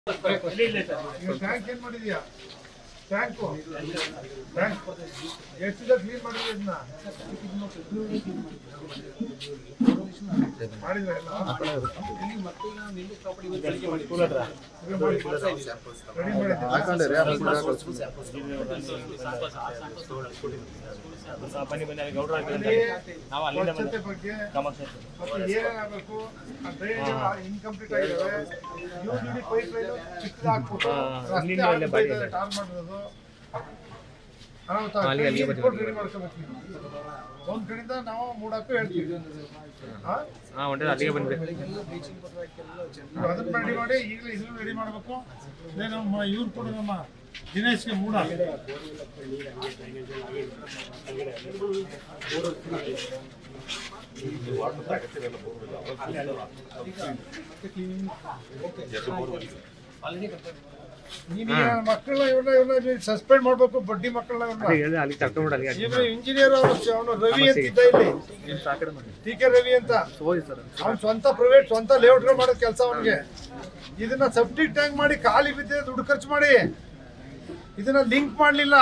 ಈಗ ಟ್ಯಾಂಕ್ ಏನ್ ಮಾಡಿದ್ಯಾ ಟ್ಯಾಂಕು ಟ್ಯಾಂಕ್ ಎಷ್ಟು ದಿವಸ ಕ್ಲೀನ್ ಮಾಡಿದ್ರಿ ಇದನ್ನ ಮಾಡಿದ್ರ ಎಲ್ಲ ರೆಡಿ ಮಾಡಿದ್ಯಾ ಬನ್ನಿ ಬನ್ನಿ ಅಲ್ಲಿ ಗೌಡ್ರು ಹಾಕಿದ್ದಾರೆ. ಅಲ್ಲಿ ನಾವು ಅಲ್ಲಿಂದ ಸ್ವಚ್ಛತೆ ಬಗ್ಗೆ ಸಮಸ್ಯೆ ಮತ್ತೆ ಏನೇನಾಗಬೇಕು ಆ ಡ್ರೈನೇಜ್ ಇನ್ಕಂಪ್ಲೀಟ್ ಆಗಿದಾವೆ ಯೂನಿಟಿ ಪೈಪ್ ಲೈನ್ ಚಿಕ್ಕದಾಗ್ಬಿಟ್ಟು ಹಾ, ರಸ್ತೆ ಇಲ್ಲಿಂದ ಅಲ್ಲೇ ಬಾಡಿ ಇದೆ. ಟಾರ್ ಮಾಡೋದು ಅನಾಹುತ ಅಲ್ಲಿ ಅಲ್ಲಿಗೆ ಬಂದಿದೆ. ರಿಪೋರ್ಟ್ ರೆಡಿ ಮಾಡ್ಕೋಬೇಕು ನೀವು. ಒಂದ್ ಕಡೆಯಿಂದ ನಾವು ಮೂಡಕ್ಕೂ ಹೇಳ್ತೀವಿ ಹಾ? ಹಾ ಒಂಟೆ ಅಲ್ಲಿಗೆ ಬಂದ್ವಿ ನೀವು ಅದನ್ನ ರೆಡಿ ಮಾಡಿ ಈಗಲೇ ಇದನ್ನು ರೆಡಿ ಮಾಡಬೇಕು ಇದೇ ನಮ್ಮ ಇವ್ರು ಕೂಡ ನಮ್ಮ ದಿನೇಶ್ಗೆ ಮೂಡ ನೀನು ಮಕ್ಕಳನ್ನ ಇವ್ರನ್ನ ಇವ್ರನ್ನ ಸಸ್ಪೆಂಡ್ ಮಾಡ್ಬೇಕು ಬಡ್ಡಿ ಮಕ್ಕಳನ್ನ ಇವ್ರನ್ನ ಹೇಳಿದೆ ಅಲ್ಲಿ ಕರ್ಕೊಂಡ್ಬಿಡು ಅಲ್ಲಿಗೆ ಇವ್ರು ಇಂಜಿನಿಯರ್ ಅವನು ರವಿ ಅಂತ ಇದ್ದ ಇಲ್ಲಿ ಸಾಕಡೆ ಮಾಡಿ ಟಿ ಕೆ ರವಿ ಅಂತ ಹೋಗಿ ಸರ್ ಅವ್ನು ಸ್ವಂತ ಪ್ರೈವೇಟ್ ಸ್ವಂತ ಲೇಔಟ್ಗಳು ಮಾಡೋದು ಕೆಲಸ ಅವನಿಗೆ ಇದನ್ನ ಸೆಪ್ಟಿಕ್ ಟ್ಯಾಂಕ್ ಮಾಡಿ ಖಾಲಿ ಬಿದ್ದಿದೆ ದುಡ್ಡು ಖರ್ಚು ಮಾಡಿ ಇದನ್ನ ಲಿಂಕ್ ಮಾಡಲಿಲ್ಲ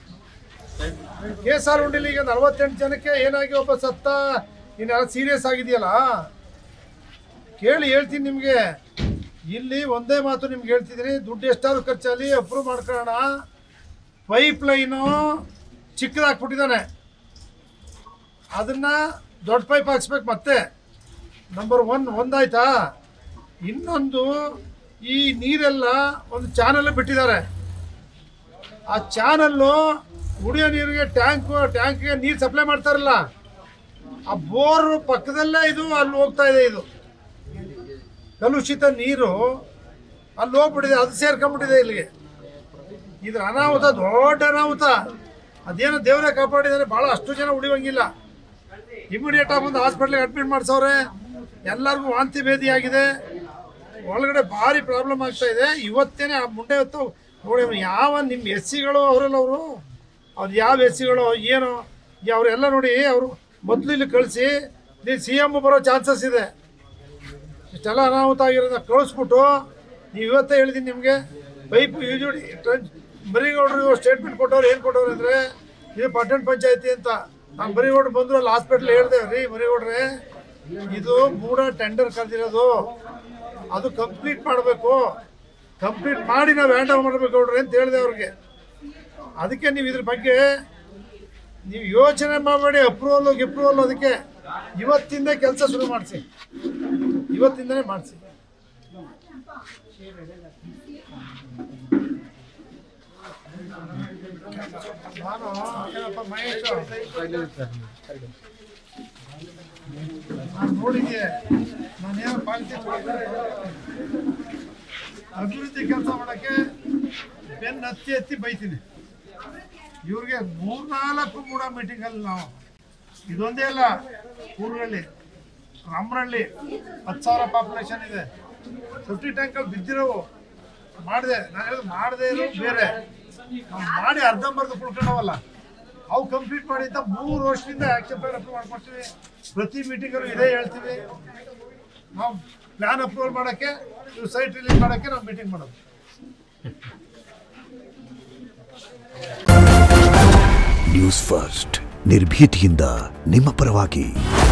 ಕೇಸ್ ಆರ್ ಉಂಡಿಲ್ಲ ಈಗ ನಲವತ್ತೆಂಟು ಜನಕ್ಕೆ ಏನಾಗಿ ಒಬ್ಬ ಸತ್ತ ಇನ್ನೆಲ್ಲ ಸೀರಿಯಸ್ ಆಗಿದೆಯಲ್ಲ ಕೇಳಿ ಹೇಳ್ತೀನಿ ನಿಮಗೆ ಇಲ್ಲಿ ಒಂದೇ ಮಾತು ನಿಮ್ಗೆ ಹೇಳ್ತಿದ್ದೀನಿ ದುಡ್ಡು ಎಷ್ಟಾದ್ರು ಖರ್ಚಲ್ಲಿ ಅಪ್ರೂವ್ ಮಾಡ್ಕೊಳ್ಳೋಣ ಪೈಪ್ ಲೈನು ಚಿಕ್ಕದಾಕ್ಬಿಟ್ಟಿದ್ದಾನೆ ಅದನ್ನ ದೊಡ್ಡ ಪೈಪ್ ಹಾಕ್ಸ್ಬೇಕು ಮತ್ತೆ ನಂಬರ್ ಒನ್ ಒಂದಾಯ್ತಾ ಇನ್ನೊಂದು ಈ ನೀರೆಲ್ಲ ಒಂದು ಚಾನಲ್ ಬಿಟ್ಟಿದ್ದಾರೆ ಆ ಚಾನಲ್ಲು ಕುಡಿಯೋ ನೀರಿಗೆ ಟ್ಯಾಂಕು ಟ್ಯಾಂಕ್ಗೆ ನೀರು ಸಪ್ಲೈ ಮಾಡ್ತಾರಲ್ಲ ಆ ಬೋರ್ ಪಕ್ಕದಲ್ಲೇ ಇದು ಅಲ್ಲಿ ಹೋಗ್ತಾ ಇದೆ ಇದು ಕಲುಷಿತ ನೀರು ಅಲ್ಲಿ ಹೋಗ್ಬಿಟ್ಟಿದೆ ಅದು ಸೇರ್ಕೊಂಡ್ಬಿಟ್ಟಿದೆ ಇಲ್ಲಿಗೆ ಇದ್ರ ಅನಾಹುತ ದೊಡ್ಡ ಅನಾಹುತ ಅದೇನೋ ದೇವರೇ ಕಾಪಾಡಿದ್ದಾರೆ ಭಾಳ ಅಷ್ಟು ಜನ ಉಳಿಯೋಂಗಿಲ್ಲ ಇಮಿಡಿಯೇಟ್ ಆಗಿ ಬಂದು ಹಾಸ್ಪಿಟ್ಲಿಗೆ ಅಡ್ಮಿಟ್ ಮಾಡಿಸವ್ರೆ ಎಲ್ಲರಿಗೂ ವಾಂತಿ ಭೇದಿ ಆಗಿದೆ ಒಳಗಡೆ ಭಾರಿ ಪ್ರಾಬ್ಲಮ್ ಆಗ್ತಾ ಇದೆ ಇವತ್ತೇನೆ ಆ ಮುಂಡೆ ಹೊತ್ತು ನೋಡಿ ಅವ್ನು ಯಾವ ನಿಮ್ಮ ಎಸ್ ಸಿಗಳು ಅವರೆಲ್ಲ ಅವರು ಅವ್ರು ಯಾವ ಎಸ್ ಸಿಗಳು ಏನು ಈ ಅವರೆಲ್ಲ ನೋಡಿ ಅವರು ಮೊದಲು ಇಲ್ಲಿ ಕಳಿಸಿ ಇಲ್ಲಿ ಸಿ ಎಮ್ ಬರೋ ಚಾನ್ಸಸ್ ಇದೆ ಇಷ್ಟೆಲ್ಲ ಅನಾಹುತ ಆಗಿರೋದನ್ನ ಕಳಿಸ್ಬಿಟ್ಟು ನೀವು ಇವತ್ತೇ ಹೇಳಿದ್ದೀನಿ ನಿಮಗೆ ಪೈಪ್ ಯೂಜುಡಿ ಟ್ರಂಚ್ ಮರಿಗೌಡರು ಸ್ಟೇಟ್ಮೆಂಟ್ ಕೊಟ್ಟವ್ರು ಏನು ಕೊಟ್ಟವ್ರು ಅಂದರೆ ಇದು ಪಟ್ಟಣ ಪಂಚಾಯತಿ ಅಂತ ನಾನು ಮರಿಗೌಡ್ರು ಬಂದರು ಅಲ್ಲಿ ಹಾಸ್ಪಿಟ್ಲ್ ಹೇಳಿದೆ ರೀ ಮರಿಗೌಡ್ರೆ ಇದು ಮೂಡ ಟೆಂಡರ್ ಕರೆದಿರೋದು ಅದು ಕಂಪ್ಲೀಟ್ ಮಾಡಬೇಕು ಕಂಪ್ಲೀಟ್ ಮಾಡಿ ನಾವು ಹ್ಯಾಂಡ್ ಓವರ್ ಮಾಡಬೇಕು ಗೌಡ್ರೆ ಅಂತ ಹೇಳಿದೆ ಅವ್ರಿಗೆ ಅದಕ್ಕೆ ನೀವು ಇದ್ರ ಬಗ್ಗೆ ನೀವು ಯೋಚನೆ ಮಾಡಬೇಡಿ ಅಪ್ರೂವಲ್ ಗಿಪ್ರೂವಲ್ ಅದಕ್ಕೆ ಇವತ್ತಿಂದ ಕೆಲಸ ಶುರು ಮಾಡಿಸಿ ಇವತ್ತಿಂದನೇ ಮಾಡಿಸಿ ನಾನು ಏನಪ್ಪ ಮಹೇಶ್ ನಾನು ನೋಡಿದ್ದೆ ನಾನೇನು ಪಾಲಿಸಿ ಅಭಿವೃದ್ಧಿ ಕೆಲಸ ಮಾಡಕ್ಕೆ ಬೆನ್ನು ಹತ್ತಿ ಹತ್ತಿ ಬೈತೀನಿ ಇವ್ರಿಗೆ ಮೂರ್ನಾಲ್ಕು ಮೂಡ ಮೀಟಿಂಗಲ್ಲಿ ನಾವು ಇದೊಂದೇ ಅಲ್ಲ ಊರುಗಳಲ್ಲಿ ರಾಮರಳ್ಳಿ ಹತ್ತು ಸಾವಿರ ಪಾಪ್ಯುಲೇಷನ್ ಇದೆ ಫಿಫ್ಟಿ ಟ್ಯಾಂಕಲ್ಲಿ ಬಿದ್ದಿರೋವು ಮಾಡಿದೆ ನಾನು ಹೇಳೋದು ಮಾಡದೇ ಇರೋ ಬೇರೆ ನಾವು ಮಾಡಿ ಅರ್ಧಂಬರ್ಧ ಕುಳ್ಕೊಂಡವಲ್ಲ ಅವು ಕಂಪ್ಲೀಟ್ ಮಾಡಿ ಅಂತ ಮೂರು ವರ್ಷದಿಂದ ಆಕ್ಷನ್ ಪ್ಲಾನ್ ಅಪ್ರೂವ್ ಮಾಡ್ಕೊಡ್ತೀವಿ ಪ್ರತಿ ಮೀಟಿಂಗಲ್ಲೂ ಇದೇ ಹೇಳ್ತೀವಿ ನಾವು ಪ್ಲಾನ್ ಅಪ್ರೂವಲ್ ಮಾಡೋಕ್ಕೆ ನೀವು ಸೈಟ್ ರಿಲೀಸ್ ಮಾಡೋಕ್ಕೆ ನಾವು ಮೀಟಿಂಗ್ ಮಾಡೋದು ನ್ಯೂಸ್ ಫಸ್ಟ್ ನಿರ್ಭೀತಿಯಿಂದ ನಿಮ್ಮ ಪರವಾಗಿ